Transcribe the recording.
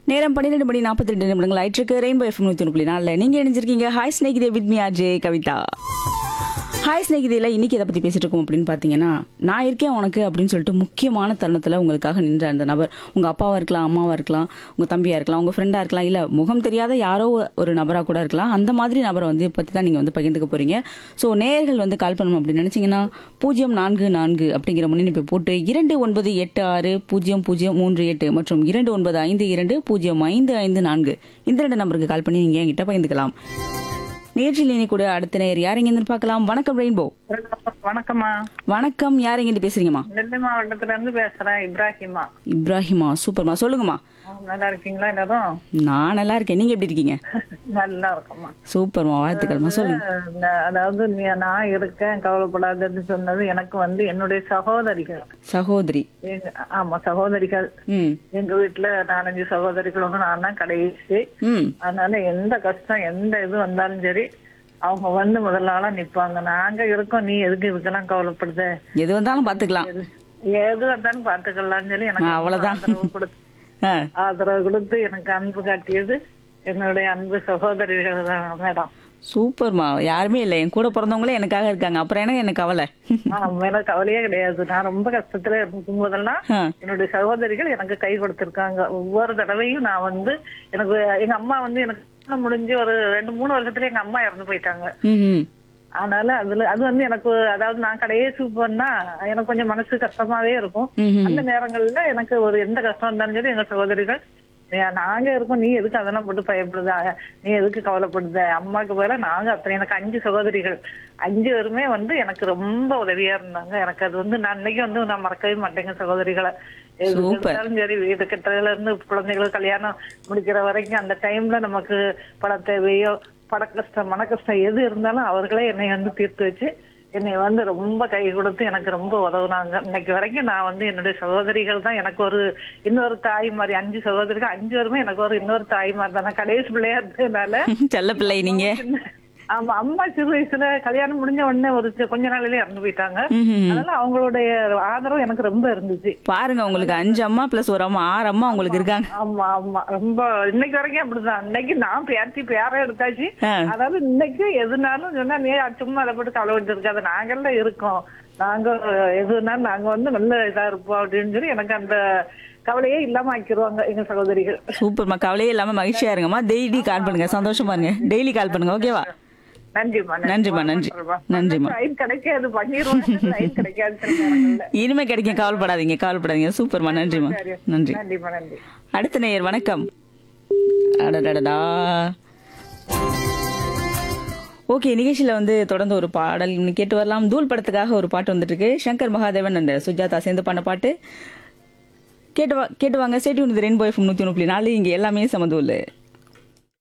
நேரம் பன்னிரெண்டு மணி நாற்பத்தி ரெண்டு நிமிடங்கள் ஆயிட்டிருக்கு ரெயின்போ எஃப்எம் நூற்றி ஒன்று புள்ளி நாலில் நீங்கள் இணைஞ்சிருக்கீங்க hi Snehithe with me Ajay Kavitha hi ஸ்நேகிதையில் இன்னைக்கு எதை பற்றி பேசிட்டு இருக்கோம் அப்படின்னு பார்த்தீங்கன்னா நான் இருக்கேன் உனக்கு அப்படின்னு சொல்லிட்டு முக்கியமான தருணத்தில் உங்களுக்காக நின்ற அந்த நபர் உங்கள் அப்பாவாக இருக்கலாம் அம்மாவாக இருக்கலாம் உங்கள் தம்பியாக இருக்கலாம் உங்கள் ஃப்ரெண்டாக இருக்கலாம் இல்லை முகம் தெரியாத யாரோ ஒரு நபராக கூட இருக்கலாம் அந்த மாதிரி நபரை வந்து பற்றி தான் நீங்கள் வந்து பகிர்ந்துக்க போகிறீங்க ஸோ நேயர்கள் வந்து கால் பண்ணணும் அப்படின்னு நினச்சிங்கன்னா பூஜ்ஜியம் நான்கு நான்கு அப்படிங்கிற முன்னிணைப்பை போட்டு இரண்டு ஒன்பது எட்டு ஆறு பூஜ்ஜியம் பூஜ்ஜியம் மூன்று எட்டு மற்றும் இரண்டு ஒன்பது ஐந்து இரண்டு பூஜ்ஜியம் ஐந்து ஐந்து நான்கு இந்த ரெண்டு நம்பருக்கு கால் பண்ணி நீங்கள் என்கிட்ட பகிர்ந்துக்கலாம் நேற்றில் இனி கூட அடுத்த நேர் யார் எங்க பார்க்கலாம் வணக்கம் ரெயின்போ வணக்கம்மா வணக்கம் யார் எங்கிட்டு பேசுறீங்கம்மா நெல்லை மாவட்டத்துல இருந்து பேசுறேன் இப்ராஹிமா இப்ராஹிமா சூப்பர்மா சொல்லுங்கம்மா நல்லா இருக்கீங்களா எல்லாரும் நான் நல்லா இருக்கேன் நீங்க எப்படி இருக்கீங்க நல்லா இருக்கம்மா சூப்பர்மா வாழ்த்துக்கள்மா சொல்லுங்க அஹ் அதாவது நீ- நான் இருக்கேன் கவலைப்படாதன்னு சொன்னது எனக்கு வந்து என்னுடைய சகோதரிகள் சகோதரி எங்க ஆமா சகோதரிகள் ம் எங்க வீட்டுல நாலஞ்சு சகோதரிகள் ஒன்று நான் தான் கடைசி ம் அதனால எந்த கஷ்டம் எந்த இது வந்தாலும் சரி அவங்க வந்து முதல்ல ஆளா நிப்பாங்க நாங்க இருக்கோம் நீ எதுக்கு இதுக்கெல்லாம் கவலைப்படுத எது வந்தாலும் பாத்துக்கலாம் எது வந்தாலும் பாத்துக்கலாம்னு சொல்லி எனக்கு அவ்வளவுதான். ஆதரவு கொடுத்து ஆ, ஆதரவு கொடுத்து எனக்கு அன்பு காட்டியது என்னுடைய அன்பு சகோதரிகள் தான் மேடம் சூப்பர்மா யாருமே இல்லை என் கூட பிறந்தவங்களே எனக்காக இருக்காங்க அப்புறம் என்ன எனக்கு கவலை மேல கவலையே கிடையாது நான் ரொம்ப கஷ்டத்துல இருக்கும் போதெல்லாம் ஆ, என்னுடைய சகோதரிகள் எனக்கு கை கொடுத்திருக்காங்க ஒவ்வொரு தடவையும் நான் வந்து எனக்கு எங்க அம்மா வந்து எனக்கு திருமணம் முடிஞ்சு ஒரு ரெண்டு மூணு வருஷத்துல எங்க அம்மா இறந்து போயிட்டாங்க ம், ம். அதனால அதுல அது வந்து எனக்கு அதாவது நான் கடைசி பண்ணா எனக்கு கொஞ்சம் மனசு கஷ்டமாவே இருக்கும் ம், ம். அந்த நேரங்கள்ல எனக்கு ஒரு எந்த கஷ்டம் இருந்தாலும் சரி எங்க சகோதரிகள் "நீ- நாங்க இருக்கோம் நீ எதுக்கு அதெல்லாம் போட்டு பயப்படுத நீ எதுக்கு கவலைப்படுத அம்மாக்கு போல நாங்க அத்தனை எனக்கு அஞ்சு சகோதரிகள் அஞ்சு பேருமே வந்து எனக்கு ரொம்ப உதவியா இருந்தாங்க எனக்கு அது வந்து நான் இன்னைக்கு வந்து நான் மறக்கவே மாட்டேங்க சகோதரிகளை எது Super. இருந்தாலும் சரி வீடு கட்டுறதுல இருந்து குழந்தைகளுக்கு கல்யாணம் முடிக்கிற வரைக்கும் அந்த டைம்ல நமக்கு பண தேவையோ பட கஷ்டம் மன கஷ்டம் எது இருந்தாலும் அவர்களே என்னை வந்து தீர்த்து வச்சு என்னை வந்து ரொம்ப கை கொடுத்து எனக்கு ரொம்ப உதவுனாங்க இன்னைக்கு வரைக்கும் நான் வந்து என்னுடைய சகோதரிகள் தான் எனக்கு ஒரு இன்னொரு தாய் மாதிரி அஞ்சு சகோதரிகள் அஞ்சு பேருமே எனக்கு ஒரு இன்னொரு தாய் மாதிரி தான் நான் கடைசி பிள்ளையா இருந்ததுனால செல்ல பிள்ளை நீங்க ஆமா அம்மா சிறு வயசுல கல்யாணம் முடிஞ்ச உடனே ஒரு சி- கொஞ்ச நாளிலே இறந்து போயிட்டாங்க ம், ம், ம். அதனால அவங்களுடைய ஆதரவு எனக்கு ரொம்ப இருந்துச்சு பாருங்க உங்களுக்கு அஞ்சு அம்மா பிளஸ் ஒரு அம்மா ஆறு அம்மா உங்களுக்கு இருக்காங்க ஆமா ஆமா ரொம்ப இன்னைக்கு வரைக்கும் அப்படிதான் இன்னைக்கு நான் பேத்தி பேர எடுத்தாச்சு ஆ. அதாவது இன்னைக்கு எதுனாலும் சொன்னா நீ சும்மா அதை போட்டு கவலை இருக்காது நாங்கெல்லாம் இருக்கோம் நாங்க எதுனாலும் நாங்க வந்து நல்ல இதா இருப்போம் அப்படின்னு சொல்லி எனக்கு அந்த கவலையே இல்லாம ஆக்கிடுவாங்க எங்க சகோதரிகள் சூப்பர்மா கவலையே இல்லாம மகிழ்ச்சியா இருங்கம்மா டெய்லி கால் பண்ணுங்க சந்தோஷமா இருங்க டெய்லி கால் பண்ணுங்க ஓகேவா நன்றிம்மா நன்றிம்மா, நன்றி. நன்றிம்மா. லைன் கிடைக்காது பண்ணிடுவாங்க லைன் கிடைக்காது சில நேரங்கள்ல. இனிமே கிடைக்கும் கவலைப்படாதீங்க கவலைப்படாதீங்க சூப்பர்மா நன்றிம்மா சரி. நன்றி நன்றிம்மா நன்றி அடுத்த நேயர் வணக்கம் அடடடடா ஓகே நிகழ்ச்சியில வந்து தொடர்ந்து ஒரு பாடல் இன்னும் கேட்டு வரலாம் தூள் படத்துக்காக ஒரு பாட்டு வந்துட்டு இருக்கு சங்கர் மகாதேவன் அண்ட் சுஜாதா சேர்ந்து பண்ண பாட்டு கேட்டு வா கேட்டு வாங்க ஸ்டேட் யூனிட் ரெயின்போ எஃப்எம் நூற்றி ஒன்று புள்ளி நாலு இங்கே எல்லாமே சமதூல்